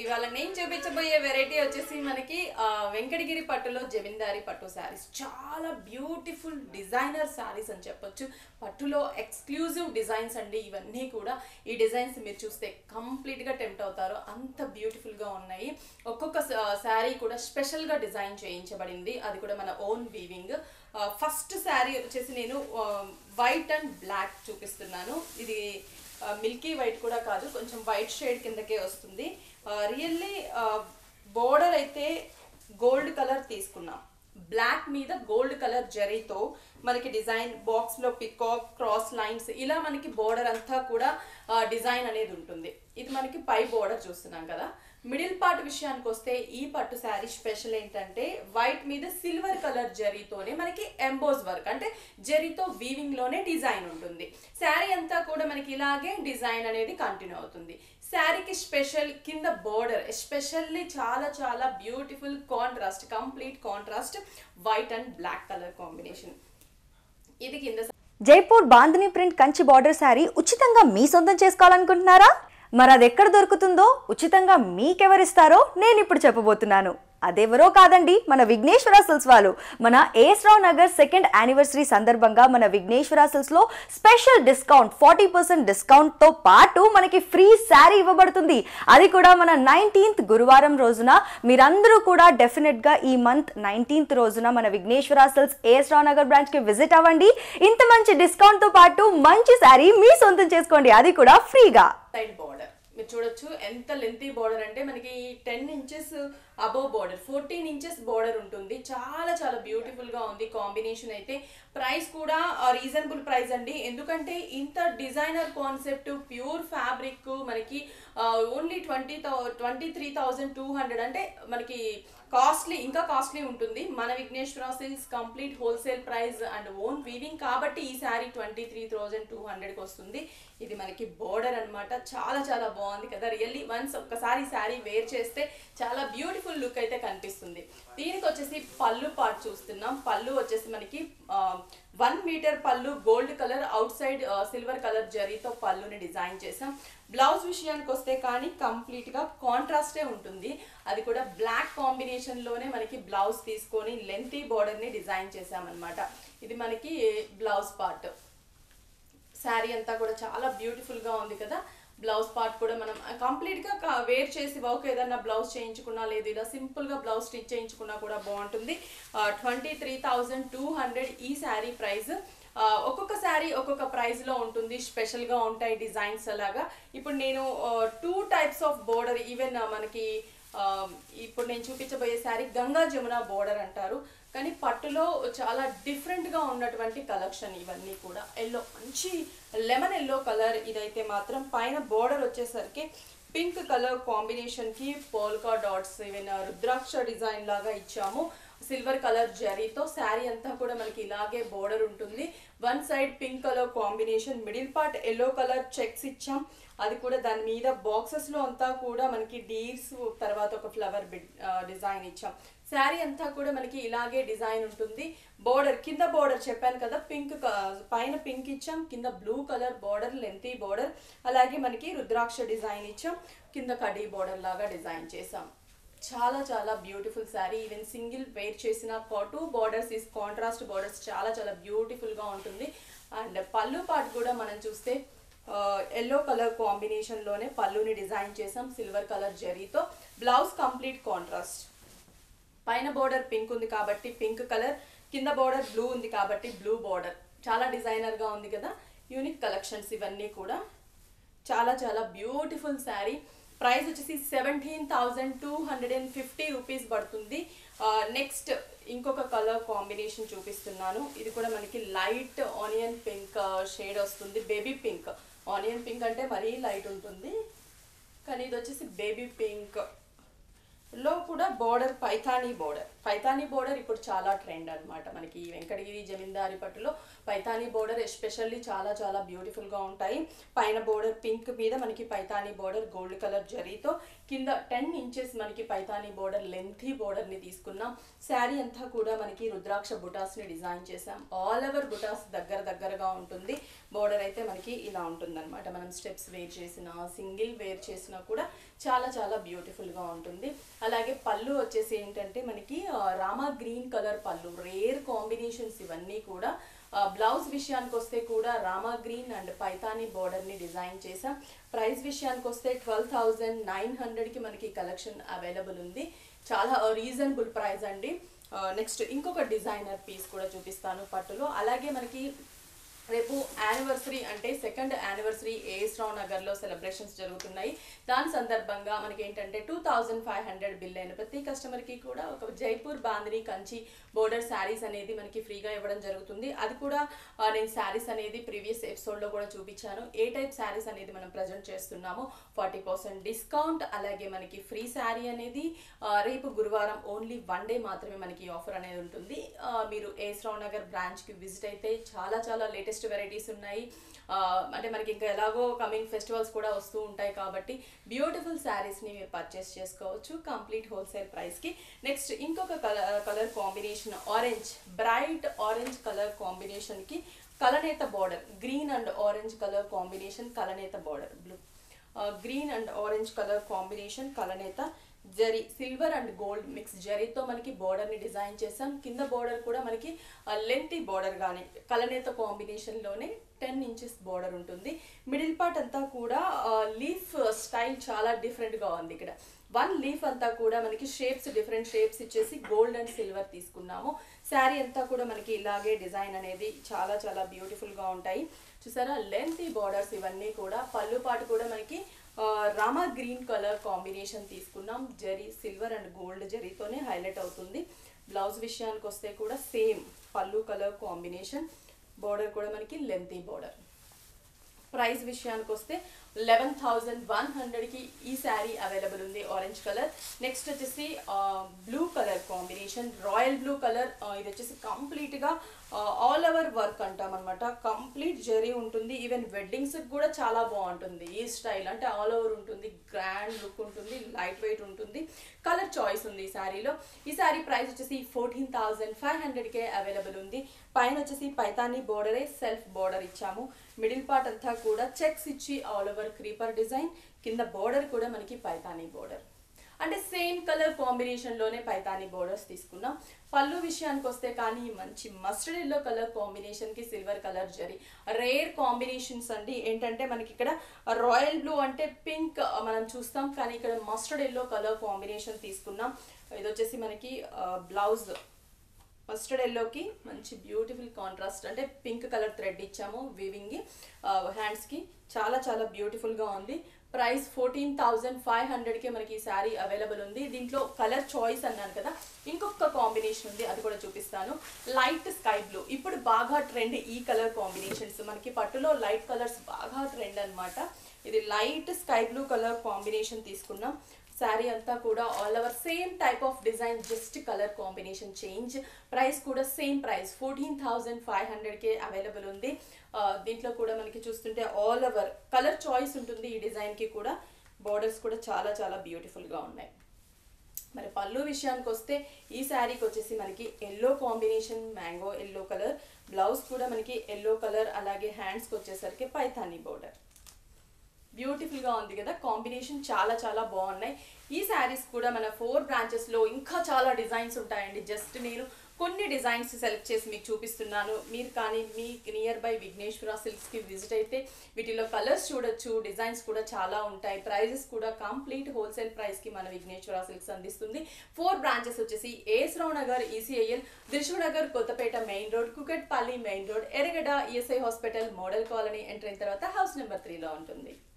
ఇవాళ నేను చూపించబోయే వెరైటీ వచ్చేసి మనకి ఆ, వెంకటగిరి పట్టులో జమీందారి పట్టు శారీస్ చాలా బ్యూటిఫుల్ డిజైనర్ శారీస్ అని చెప్పొచ్చు పట్టులో ఎక్స్క్లూజివ్ డిజైన్స్ అండి ఇవన్నీ కూడా ఈ డిజైన్స్ మీరు చూస్తే కంప్లీట్గా టెంప్ట్ అవుతారు అంత బ్యూటిఫుల్గా ఉన్నాయి ఒక్కొక్క శారీ కూడా స్పెషల్గా డిజైన్ చేయించబడింది అది కూడా మన ఓన్ వీవింగ్ ఫస్ట్ శారీ వచ్చేసి నేను వైట్ అండ్ బ్లాక్ చూపిస్తున్నాను ఇది మిల్కీ వైట్ కూడా కాదు కొంచెం వైట్ షేడ్ కిందకే వస్తుంది రియల్లీ బోర్డర్ అయితే గోల్డ్ కలర్ తీసుకున్నాం బ్లాక్ మీద గోల్డ్ కలర్ జరీతో మనకి డిజైన్ బాక్స్ లో పికాక్ క్రాస్ లైన్స్ ఇలా మనకి బోర్డర్ అంతా కూడా డిజైన్ అనేది ఉంటుంది ఇది మనకి పై బోర్డర్ చూస్తున్నాం కదా మిడిల్ పార్ట్ విషయానికి వస్తే ఈ పట్టు శారీ స్పెషల్ ఏంటంటే వైట్ మీద సిల్వర్ కలర్ జరీతోనే మనకి ఎంబోజ్ వర్క్ అంటే జరీతో వీవింగ్ లోనే డిజైన్ ఉంటుంది శారీ అంతా కూడా మనకి ఇలాగే డిజైన్ అనేది కంటిన్యూ అవుతుంది శారీకి స్పెషల్ కింద బోర్డర్ ఎస్పెషల్లీ చాలా చాలా beautiful contrast complete contrast white and black colour combination ఇది కింద జైపూర్ బాంధనీ ప్రింట్ కంచి బార్డర్ శారీ ఉచితంగా మీ సొంతం చేసుకోవాలనుకుంటున్నారా మరి అది ఎక్కడ దొరుకుతుందో ఉచితంగా మీకెవరిస్తారో నేను ఇప్పుడు చెప్పబోతున్నాను అదెవరో కాదండి మన విఘ్నేశ్వర సిల్స్ వాళ్ళు మన AS Rao Nagar second anniversary సందర్భంగా మన విఘ్నేశ్వర సిల్స్ లో special discount forty percent discount తో పాటు మనకి ఫ్రీ శారీ ఇవ్వబడుతుంది అది కూడా మన నైన్టీన్త్ గురువారం రోజున మీరందరూ కూడా డెఫినెట్ గా ఈ మంత్ నైన్టీన్త్ రోజున మన Vighneshwara silks AS Rao Nagar branch కి విజిట్ అవ్వండి ఇంత మంచి డిస్కౌంట్ తో పాటు మంచి శారీ మీ సొంతం చేసుకోండి అది కూడా ఫ్రీగా సైడ్ బార్డర్ మీరు చూడొచ్చు ఎంత లెంతీ బార్డర్ అంటే మనకి ten inches above border fourteen inches border ఉంటుంది చాలా చాలా బ్యూటిఫుల్ గా ఉంది కాంబినేషన్ అయితే ప్రైస్ కూడా రీజనబుల్ ప్రైస్ అండి ఎందుకంటే ఇంత డిజైనర్ కాన్సెప్ట్ ప్యూర్ ఫ్యాబ్రిక్ మనకి only twenty twenty three thousand two hundred అంటే మనకి కాస్ట్లీ ఇంకా కాస్ట్లీ ఉంటుంది మన Vighneshwara silks complete wholesale price and own weaving కాబట్టి ఈ sari twenty three thousand two హండ్రెడ్కి వస్తుంది ఇది మనకి బోర్డర్ అన్నమాట చాలా చాలా బాగుంది కదా రియల్లీ వన్స్ ఒక్కసారి శారీ వేర్ చేస్తే చాలా బ్యూటిఫుల్ లుక్ అయితే కనిపిస్తుంది దీనికి వచ్చేసి పళ్ళు పార్ట్ చూస్తున్నాం పళ్ళు వచ్చేసి మనకి one metre pallu gold colour outside silver colour జరీతో పళ్ళుని డిజైన్ చేసాం బ్లౌజ్ విషయానికి వస్తే కానీ కంప్లీట్గా కాంట్రాస్టే ఉంటుంది అది కూడా బ్లాక్ కాంబినేషన్లోనే మనకి బ్లౌజ్ తీసుకొని లెంతీ బార్డర్ని డిజైన్ చేసామన్నమాట ఇది మనకి బ్లౌజ్ పార్ట్ శారీ అంతా కూడా చాలా బ్యూటిఫుల్గా ఉంది కదా బ్లౌజ్ పార్ట్ కూడా మనం కంప్లీట్గా వేర్ చేసి వర్క్ ఏదన్నా బ్లౌజ్ చేయించుకున్నా లేదు ఇలా సింపుల్గా బ్లౌజ్ స్టిచ్ చేయించుకున్నా కూడా బాగుంటుంది twenty three thousand two hundred ఈ శారీ ప్రైస్ ఒక్కొక్క శారీ ఒక్కొక్క ప్రైస్లో ఉంటుంది స్పెషల్గా ఉంటాయి డిజైన్స్ అలాగా ఇప్పుడు నేను two types of border even మనకి ఆ, ఇప్పుడు నేను చూపించబోయే శారీ గంగా జమున బోర్డర్ అంటారు కానీ పట్టులో చాలా డిఫరెంట్గా ఉన్నటువంటి కలెక్షన్ ఇవన్నీ కూడా ఎల్లో మంచి లెమన్ ఎల్లో కలర్ ఇదైతే మాత్రం పైన బోర్డర్ వచ్చేసరికి పింక్ కలర్ కాంబినేషన్కి polka dots even rudraksha design లాగా ఇచ్చాము సిల్వర్ కలర్ జరీతో శారీ అంతా కూడా మనకి ఇలాగే బోర్డర్ ఉంటుంది one side pink colour combination middle part yellow colour checks ఇచ్చాం అది కూడా దాని మీద బాక్సెస్ లో అంతా కూడా మనకి డీర్స్ తర్వాత ఒక ఫ్లవర్ డిజైన్ ఇచ్చాం శారీ అంతా కూడా మనకి ఇలాగే డిజైన్ ఉంటుంది బోర్డర్ కింద బోర్డర్ చెప్పాను కదా పింక్ పైన పింక్ ఇచ్చాం కింద blue colour border lengthy border అలాగే మనకి రుద్రాక్ష డిజైన్ ఇచ్చాం కింద కడీ బోర్డర్ లాగా డిజైన్ చేసాం చాలా చాలా beautiful sari even single wear చేసిన two borders is contrast borders చాలా చాలా బ్యూటిఫుల్గా ఉంటుంది అండ్ పళ్ళు పాటు కూడా మనం చూస్తే ఎల్లో కలర్ కాంబినేషన్లోనే పళ్ళుని డిజైన్ చేసాం సిల్వర్ కలర్ జరీతో బ్లౌజ్ కంప్లీట్ కాంట్రాస్ట్ పైన బోర్డర్ పింక్ ఉంది కాబట్టి పింక్ కలర్ కింద బోర్డర్ బ్లూ ఉంది కాబట్టి బ్లూ బోర్డర్ చాలా డిజైనర్గా ఉంది కదా యూనిక్ కలెక్షన్స్ ఇవన్నీ కూడా చాలా చాలా బ్యూటిఫుల్ శారీ ప్రైస్ వచ్చేసి seventeen thousand two hundred and fifty rupees పడుతుంది నెక్స్ట్ ఇంకొక కలర్ కాంబినేషన్ చూపిస్తున్నాను ఇది కూడా మనకి లైట్ ఆనియన్ పింక్ షేడ్ వస్తుంది బేబీ పింక్ ఆనియన్ పింక్ అంటే మరీ లైట్ ఉంటుంది కానీ ఇది వచ్చేసి బేబీ పింక్ లో కూడా border Paithani border Paithani border ఇప్పుడు చాలా ట్రెండ్ అన్నమాట మనకి ఈ వెంకటగిరి జమీందారి పట్టులో పైథానీ బోర్డర్ ఎస్పెషల్లీ చాలా చాలా beautiful గా ఉంటాయి పైన బోర్డర్ పింక్ మీద మనకి పైథానీ బోర్డర్ గోల్డ్ కలర్ జరీతో కింద టెన్ ఇంచెస్ మనకి పైథానీ బోర్డర్ లెంతీ ని తీసుకున్నాం శారీ అంతా కూడా మనకి రుద్రాక్ష బుటాస్ ని డిజైన్ చేసాం ఆల్ ఓవర్ బుటాస్ దగ్గర దగ్గరగా ఉంటుంది బోర్డర్ అయితే మనకి ఇలా ఉంటుందన్నమాట మనం స్టెప్స్ వేర్ చేసినా సింగిల్ వేర్ చేసినా కూడా చాలా చాలా బ్యూటిఫుల్ గా ఉంటుంది అలాగే పళ్ళు వచ్చేసి ఏంటంటే మనకి ఆ, Rama green colour pallu rare combinations ఇవన్నీ కూడా ఆ, బ్లౌజ్ విషయానికి వస్తే కూడా Rama green and Paithani border ని డిజైన్ చేసాం ప్రైస్ విషయానికి వస్తే ట్వెల్వ్ థౌజండ్ నైన్ హండ్రెడ్కి మనకి కలెక్షన్ అవైలబుల్ ఉంది చాలా రీజనబుల్ ప్రైస్ అండి నెక్స్ట్ ఇంకొక డిజైనర్ పీస్ కూడా చూపిస్తాను పట్టులో అలాగే మనకి రేపు యానివర్సరీ అంటే సెకండ్ యానివర్సరీ ఏఎస్ రావు నగర్లో సెలబ్రేషన్స్ జరుగుతున్నాయి దాని సందర్భంగా మనకి ఏంటంటే two thousand five hundred bill అయిన ప్రతి కస్టమర్కి కూడా ఒక జైపూర్ బాందిని కంచి బోర్డర్ శారీస్ అనేది మనకి ఫ్రీగా ఇవ్వడం జరుగుతుంది అది కూడా ఆ, నేను శారీస్ అనేది ప్రీవియస్ ఎపిసోడ్లో కూడా చూపించాను ఏ టైప్ శారీస్ అనేది మనం ప్రజెంట్ చేస్తున్నామో ఫార్టీ పర్సెంట్ డిస్కౌంట్ అలాగే మనకి ఫ్రీ శారీ అనేది ఆ, రేపు గురువారం ఓన్లీ వన్ డే మాత్రమే మనకి ఆఫర్ అనేది ఉంటుంది ఆ, మీరు ఏఎస్ రావు నగర్ బ్రాంచ్కి విజిట్ అయితే చాలా చాలా లేటెస్ట్ వెరైటీస్ ఉన్నాయి ఆ, అంటే మనకి ఇంకా ఎలాగో కమింగ్ ఫెస్టివల్స్ కూడా వస్తూ ఉంటాయి కాబట్టి బ్యూటిఫుల్ శారీస్ని మీరు పర్చేస్ చేసుకోవచ్చు కంప్లీట్ హోల్సేల్ ప్రైస్కి నెక్స్ట్ ఇంకొక colour colour combination orange bright orange colour కాంబినేషన్కి కలనేత border green and orange colour combination కలనేత border blue green and orange colour combination కలనేత జరీ సిల్వర్ అండ్ గోల్డ్ మిక్స్ జరీతో మనకి border ని డిజైన్ చేసాం కింద బోర్డర్ కూడా మనకి లెంతీ బోర్డర్ కానీ కలనేత కాంబినేషన్లోనే టెన్ ఇంచెస్ బోర్డర్ ఉంటుంది మిడిల్ పార్ట్ అంతా కూడా లీఫ్ స్టైల్ చాలా డిఫరెంట్గా ఉంది ఇక్కడ వన్ లీఫ్ అంతా కూడా మనకి షేప్స్ డిఫరెంట్ షేప్స్ ఇచ్చేసి గోల్డ్ అండ్ సిల్వర్ తీసుకున్నాము శారీ అంతా కూడా మనకి ఇలాగే డిజైన్ అనేది చాలా చాలా బ్యూటిఫుల్గా ఉంటాయి చూసారా లెంతీ బార్డర్స్ ఇవన్నీ కూడా పళ్ళు పాటు కూడా మనకి ఆ, రామా గ్రీన్ కలర్ కాంబినేషన్ తీసుకున్నాం జరీ సిల్వర్ అండ్ గోల్డ్ జరీతోనే హైలైట్ అవుతుంది బ్లౌజ్ విషయానికి వస్తే కూడా సేమ్ పళ్ళు కలర్ కాంబినేషన్ బార్డర్ కూడా మనకి లెంతీ బార్డర్ ప్రైస్ విషయానికి వస్తే లెవెన్ థౌజండ్ వన్ హండ్రెడ్కి ఈ శారీ అవైలబుల్ ఉంది ఆరెంజ్ కలర్ నెక్స్ట్ వచ్చేసి blue colour combination royal blue colour ఇది వచ్చేసి కంప్లీట్గా ఆల్ ఓవర్ వర్క్ అంటాం అనమాట కంప్లీట్ జరీ ఉంటుంది ఈవెన్ వెడ్డింగ్స్ కూడా చాలా బాగుంటుంది ఈ స్టైల్ అంటే ఆల్ ఓవర్ ఉంటుంది గ్రాండ్ లుక్ ఉంటుంది లైట్ వెయిట్ ఉంటుంది కలర్ చాయిస్ ఉంది ఈ శారీలో ఈ శారీ ప్రైస్ వచ్చేసి ఫోర్టీన్ థౌజండ్ ఫైవ్ హండ్రెడ్కే అవైలబుల్ ఉంది పైన వచ్చేసి పైతానీ బోర్డరే సెల్ఫ్ బోర్డర్ ఇచ్చాము మిడిల్ పార్ట్ అంతా కూడా చెక్స్ ఇచ్చి ఆల్ ఓవర్ క్రీపర్ డిజైన్ కింద బోర్డర్ కూడా మనకి పైతానీ బోర్డర్ అంటే సేమ్ కలర్ కాంబినేషన్లోనే పైతానీ బోర్డర్స్ తీసుకున్నాం పళ్ళు విషయానికి వస్తే కానీ మంచి మస్టర్డ్ ఎల్లో కలర్ కాంబినేషన్కి silver colour zari rare combinations అండి ఏంటంటే మనకి ఇక్కడ రాయల్ బ్లూ అంటే పింక్ మనం చూస్తాం కానీ ఇక్కడ మస్టర్డ్ ఎల్లో కలర్ కాంబినేషన్ తీసుకున్నాం ఇది వచ్చేసి మనకి బ్లౌజ్ మస్టర్డ్ ఎల్లోకి మంచి బ్యూటిఫుల్ కాంట్రాస్ట్ అంటే పింక్ కలర్ థ్రెడ్ ఇచ్చాము వీవింగ్ హ్యాండ్స్కి చాలా చాలా బ్యూటిఫుల్గా ఉంది ప్రైస్ ఫోర్టీన్ థౌజండ్ ఫైవ్ హండ్రెడ్కి మనకి ఈ శారీ అవైలబుల్ ఉంది దీంట్లో కలర్ చాయిస్ అన్నాను కదా ఇంకొక కాంబినేషన్ ఉంది అది కూడా చూపిస్తాను లైట్ స్కై బ్లూ ఇప్పుడు బాగా ట్రెండ్ ఈ కలర్ కాంబినేషన్స్ మనకి పట్టులో లైట్ కలర్స్ బాగా ట్రెండ్ అన్నమాట ఇది light sky blue colour combination తీసుకున్నాం శారీ అంతా కూడా all over same type of design just colour combination change price కూడా same price fourteen thousand five హండ్రెడ్కే అవైలబుల్ ఉంది ఆ, దీంట్లో కూడా మనకి చూస్తుంటే ఆల్ ఓవర్ కలర్ చాయిస్ ఉంటుంది ఈ డిజైన్కి కూడా బార్డర్స్ కూడా చాలా చాలా బ్యూటిఫుల్గా ఉన్నాయి మరి పళ్ళు విషయానికి వస్తే ఈ శారీకి వచ్చేసి మనకి yellow combination mango yellow colour blouse కూడా మనకి ఎల్లో కలర్ అలాగే హ్యాండ్స్కి వచ్చేసరికి పైథానీ బోర్డర్ బ్యూటిఫుల్ గా ఉంది కదా కాంబినేషన్ చాలా చాలా బాగున్నాయి ఈ శారీస్ కూడా మన ఫోర్ బ్రాంచెస్ లో ఇంకా చాలా డిజైన్స్ ఉంటాయండి జస్ట్ నేను కొన్ని డిజైన్స్ సెలెక్ట్ చేసి మీకు చూపిస్తున్నాను మీరు కానీ మీ నియర్ బై విఘ్నేశ్వర సిల్క్స్ కి విజిట్ అయితే వీటిలో కలర్స్ చూడొచ్చు డిజైన్స్ కూడా చాలా ఉంటాయి ప్రైజెస్ కూడా కంప్లీట్ హోల్సేల్ ప్రైస్ కి మన విఘ్నేశ్వర సిల్క్స్ అందిస్తుంది ఫోర్ బ్రాంచెస్ వచ్చేసి A S Rao Nagar ECIL Dilsukh Nagar Kothapet main road Kukatpally main road Erragadda ESI hospital model colony enter అయిన తర్వాత హౌస్ నెంబర్ త్రీలో ఉంటుంది